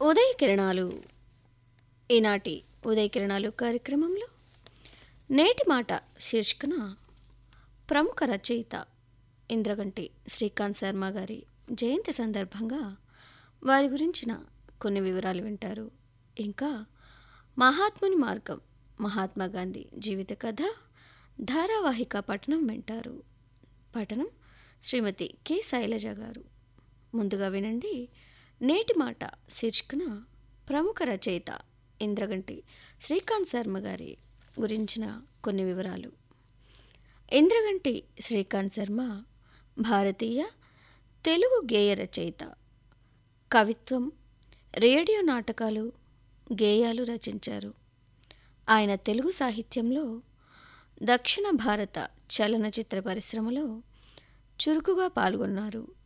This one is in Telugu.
ఉదయ కిరణాలు ఈనాటి ఉదయ కిరణాలు కార్యక్రమంలో నేటి మాట శీర్షికన ప్రముఖ రచయిత ఇంద్రగంటి శ్రీకాంత్ శర్మ గారి జయంతి సందర్భంగా వారి గురించిన కొన్ని వివరాలు వింటారు ఇంకా మహాత్ముని మార్గం మహాత్మా గాంధీ జీవిత కథ ధారావాహిక పఠనం వింటారు పఠనం శ్రీమతి కె శైలజ గారు ముందుగా వినండి నేటి మాట శీర్షికన ప్రముఖ రచయిత ఇంద్రగంటి శ్రీకాంత్ శర్మ గారి గురించిన కొన్ని వివరాలు ఇంద్రగంటి శ్రీకాంత్ శర్మ భారతీయ తెలుగు గేయ రచయిత కవిత్వం రేడియో నాటకాలు గేయాలు రచించారు ఆయన తెలుగు సాహిత్యంలో దక్షిణ భారత చలనచిత్ర పరిశ్రమలో చురుకుగా పాల్గొన్నారు